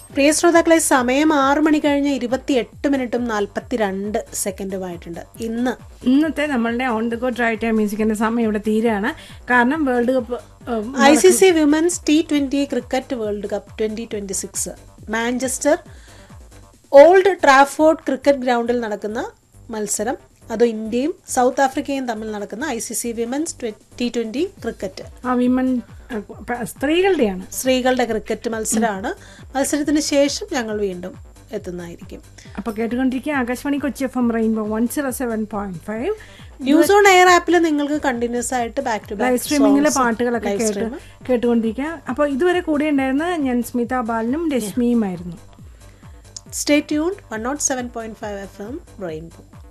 പ്രിയ ശ്രോതാക്കളെ സമയം ആറു മണി കഴിഞ്ഞ് ഇരുപത്തി എട്ട് മിനിറ്റും നാൽപ്പത്തിരണ്ട് സെക്കൻഡുമായിട്ടുണ്ട് ഇന്ന് ഇന്നത്തെ നമ്മളുടെ on the go drive time മ്യൂസിക്കിന്റെ സമയം ഇവിടെ തീരെയാണ് കാരണം വേൾഡ് കപ്പ് ഉം, I C C women's T twenty cricket world cup twenty twenty six Manchester Old Trafford cricket ഗ്രൗണ്ടിൽ നടക്കുന്ന മത്സരം അത് ഇന്ത്യയും സൗത്ത് ആഫ്രിക്കയും തമ്മിൽ നടക്കുന്ന I C C women's T twenty cricket ആ വിമൻ സ്ത്രീകളുടെയാണ് സ്ത്രീകളുടെ ക്രിക്കറ്റ് മത്സരമാണ് മത്സരത്തിന് ശേഷം ഞങ്ങൾ വീണ്ടും എത്തുന്നതായിരിക്കും അപ്പൊ കേട്ടുകൊണ്ടിരിക്കുക Akashvani Kochi F M rainbow one zero seven point five news on air ആപ്പിൽ നിങ്ങൾക്ക് കണ്ടിന്യൂസ് ആയിട്ട് ബാക്ക് ടു ലൈവ് ബാക്ക് സ്ട്രീമിങ്ങിലെ പാട്ടുകളൊക്കെ കേട്ട് കേട്ടുകൊണ്ടിരിക്കുക അപ്പോൾ ഇതുവരെ കൂടെ ഉണ്ടായിരുന്ന ഞാൻ സ്മിത ബാലനും രശ്മിയുമായിരുന്നു stay tune one nought seven point five F M rainbow